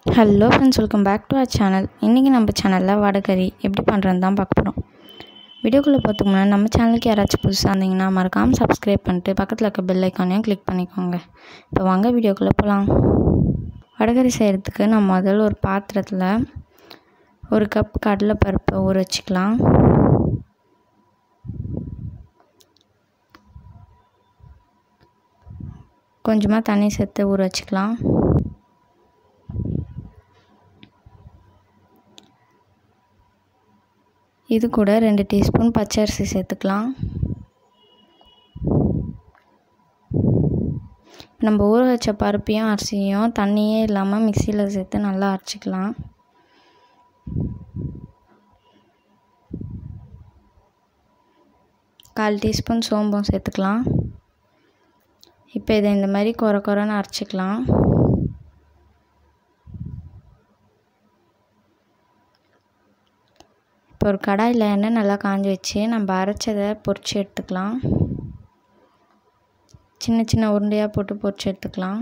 hello friends welcome back to our channel இன்றைக்கி நம்ம சேனலில் வடகறி எப்படி பண்ணுறதுன்னு தான் பார்க்க போகிறோம் வீடியோக்குள்ளே போகிறதுக்கு முன்னாடி நம்ம சேனலுக்கு யாராச்சும் புதுசாக இருந்தீங்கன்னா மறக்காமல் சப்ஸ்கிரைப் பண்ணிட்டு பக்கத்தில் இருக்க பெல் ஐக்கானையும் கிளிக் பண்ணிக்கோங்க இப்போ வாங்க வீடியோக்குள்ளே போகலாம் வடகறி செய்கிறதுக்கு நம்ம முதல்ல ஒரு பாத்திரத்தில் ஒரு கப் கடலைப்பருப்பை ஊற வச்சுக்கலாம் கொஞ்சமாக தண்ணி சேர்த்து ஊற வச்சுக்கலாம் இது கூட ரெண்டு டீஸ்பூன் பச்சரிசி சேர்த்துக்கலாம் நம்ம ஊற வச்ச பருப்பையும் அரிசியும் தண்ணியே இல்லாமல் மிக்சியில் சேர்த்து நல்லா அரைச்சிக்கலாம் கால் டீஸ்பூன் சோம்பம் சேர்த்துக்கலாம் இப்போ இதை இந்த மாதிரி குறை குறைன்னு அரைச்சிக்கலாம் இப்போ ஒரு கடாயில் எண்ணெய் நல்லா காஞ்சி வச்சு நம்ம அரைச்சதை பொரிச்சு எடுத்துக்கலாம் சின்ன சின்ன உருண்டையாக போட்டு பொரிச்சு எடுத்துக்கலாம்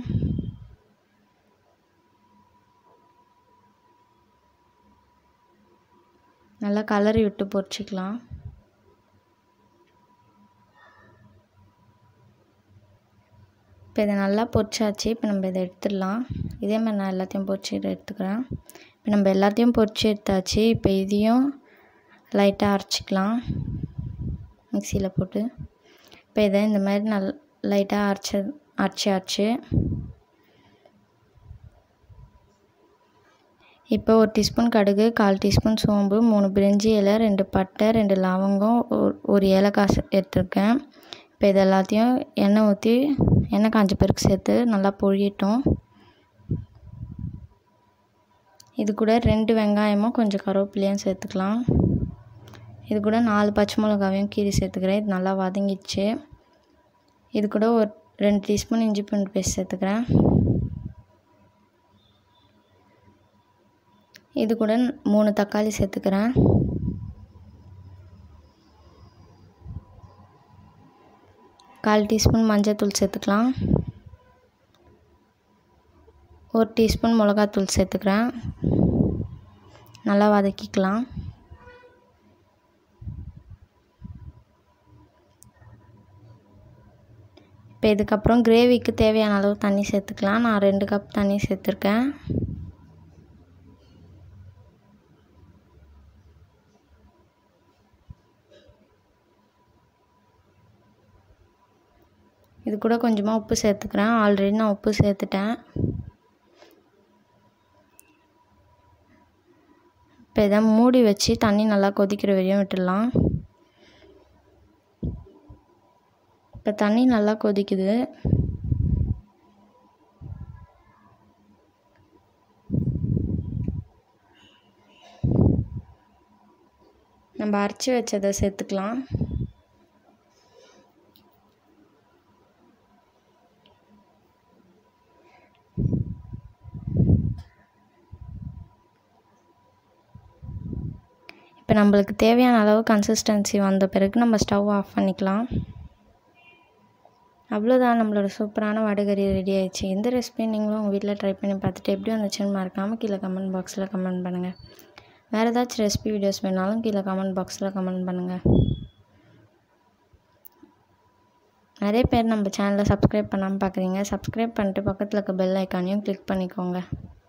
நல்லா கலரி விட்டு பொரிச்சிக்கலாம் இப்போ இதை நல்லா பொரிச்சாச்சு இப்போ நம்ம இதை எடுத்துடலாம் இதே மாதிரி நான் எல்லாத்தையும் பொரிச்சு எடுத்துக்கிறேன் இப்போ நம்ம எல்லாத்தையும் பொரிச்சு எடுத்தாச்சு இப்போ இதையும் லைட்டாக அரைச்சிக்கலாம் மிக்சியில் போட்டு இப்போ இதை இந்த மாதிரி நல் லைட்டாக அரைச்சி அரைச்சாச்சு இப்போ ஒரு டீஸ்பூன் கடுகு கால் டீஸ்பூன் சோம்பு மூணு பிரிஞ்சி இலை ரெண்டு பட்டை ரெண்டு லவங்கம் ஒரு ஏலக்காய் எடுத்துருக்கேன் இப்போ இது எல்லாத்தையும் எண்ணெய் ஊற்றி எண்ணெய் காஞ்ச பிறகு சேர்த்து நல்லா பொழியட்டும் இது கூட ரெண்டு வெங்காயமும் கொஞ்சம் கருவேப்பிலையும் சேர்த்துக்கலாம் இது கூட நாலு பச்சை மிளகாவையும் கீரி சேர்த்துக்கிறேன் இது நல்லா வதங்கிடுச்சு இது கூட ஒரு ரெண்டு டீஸ்பூன் இஞ்சி பூண்டு பேஸ்ட் சேர்த்துக்கிறேன் இது கூட மூணு தக்காளி சேர்த்துக்கிறேன் கால் டீஸ்பூன் மஞ்சள்தூள் சேர்த்துக்கலாம் ஒரு டீஸ்பூன் மிளகாத்தூள் சேர்த்துக்கிறேன் நல்லா வதக்கிக்கலாம் இப்போ இதுக்கப்புறம் கிரேவிக்கு தேவையான அளவு தண்ணி சேர்த்துக்கலாம் நான் ரெண்டு கப் தண்ணி சேர்த்துருக்கேன் இது கூட கொஞ்சமாக உப்பு சேர்த்துக்கிறேன் ஆல்ரெடி நான் உப்பு சேர்த்துட்டேன் இப்போ இதை மூடி வச்சு தண்ணி நல்லா கொதிக்கிற வரையும் விட்டுடலாம் இப்போ தண்ணி நல்லா கொதிக்குது நம்ம அரைச்சி வச்சதை சேர்த்துக்கலாம் இப்போ நம்மளுக்கு தேவையான அளவு கன்சிஸ்டன்சி வந்த பிறகு நம்ம ஸ்டவ் ஆஃப் பண்ணிக்கலாம் அவ்வளோதான் நம்மளோட சூப்பரான வடகறி ரெடி ஆயிடுச்சு எந்த ரெசிபி நீங்களும் உங்கள் வீட்டில் ட்ரை பண்ணி பார்த்துட்டு எப்படி வந்துச்சுன்னு மறக்காமல் கீழே கமெண்ட் பாக்ஸில் கமெண்ட் பண்ணுங்கள் வேறு ஏதாச்சும் ரெசிபி வீடியோஸ் வேணாலும் கீழே கமெண்ட் பாக்ஸில் கமெண்ட் பண்ணுங்கள் நிறைய பேர் நம்ம சேனலை சப்ஸ்கிரைப் பண்ணாமல் பார்க்குறீங்க சப்ஸ்கிரைப் பண்ணிட்டு பக்கத்தில் இருக்க பெல் ஐக்கானையும் கிளிக் பண்ணிக்கோங்க